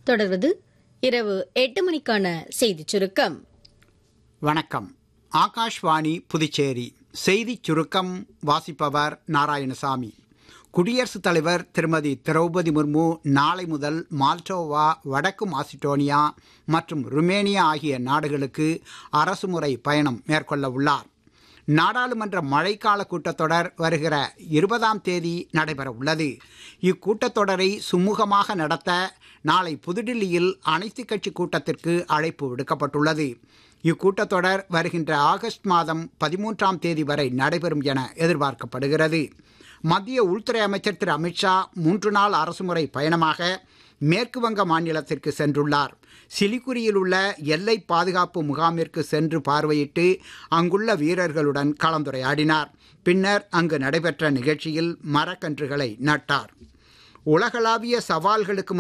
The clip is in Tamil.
தொடர்வது இரவு எட்டு மணிக்கான செய்திச் சுருக்கம் வணக்கம் ஆகாஷ்வாணி புதுச்சேரி செய்திச் சுருக்கம் வாசிப்பவர் நாராயணசாமி குடியரசுத் தலைவர் திருமதி திரௌபதி முர்மு நாளை முதல் மால்டோவா வடக்கு மாசிடோனியா மற்றும் ருமேனியா ஆகிய நாடுகளுக்கு அரசுமுறை பயணம் மேற்கொள்ள உள்ளார் நாடாளுமன்ற மழைக்கால கூட்டத்தொடர் வருகிற இருபதாம் தேதி நடைபெற உள்ளது இக்கூட்டத்தொடரை சுமூகமாக நடத்த நாளை புதுடில்லியில் அனைத்துக் கட்சி கூட்டத்திற்கு அழைப்பு விடுக்கப்பட்டுள்ளது இக்கூட்டத்தொடர் வருகின்ற ஆகஸ்ட் மாதம் பதிமூன்றாம் தேதி வரை நடைபெறும் என எதிர்பார்க்கப்படுகிறது மத்திய உள்துறை அமைச்சர் திரு அமித்ஷா மூன்று நாள் அரசுமுறை பயணமாக மேற்கு வங்க மாநிலத்திற்கு சென்றுள்ளார் சிலிகுரியில் உள்ள எல்லை பாதுகாப்பு முகாமிற்கு சென்று பார்வையிட்டு அங்குள்ள வீரர்களுடன் கலந்துரையாடினார் பின்னர் அங்கு நடைபெற்ற நிகழ்ச்சியில் மரக்கன்றுகளை நட்டார் உலகளாவிய சவால்களுக்கு